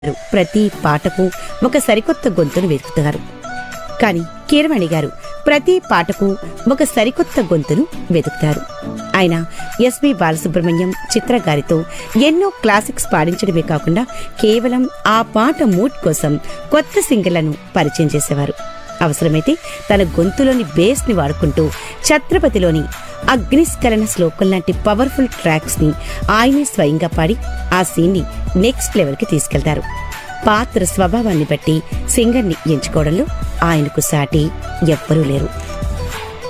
ప్రతి పాటకు ఒక సరికొత్త గొంతును వెతుకుతారు కానీ కీరవాణి గారు ప్రతి పాటకు ఒక సరికొత్త గొంతును వెతుకుతారు ఆయన ఎస్వి బాలసుబ్రహ్మణ్యం చిత్ర గారితో ఎన్నో క్లాసిక్స్ పాడించడమే కాకుండా కేవలం ఆ పాట మూడ్ కోసం కొత్త సింగిళ్లను పరిచయం చేసేవారు అవసరమైతే తన గొంతులోని బేస్ ని వాడుకుంటూ ఛత్రపతిలోని అగ్నిస్కలన శ్లోకం లాంటి పవర్ఫుల్ ట్రాక్స్ ని ఆయనే స్వయంగా పాడి ఆ సీన్ ని నెక్స్ట్ లెవెల్ కి తీసుకెళ్తారు పాత్ర స్వభావాన్ని బట్టి సింగర్ని ఎంచుకోవడంలో ఆయనకు సాటి ఎవ్వరూ లేరు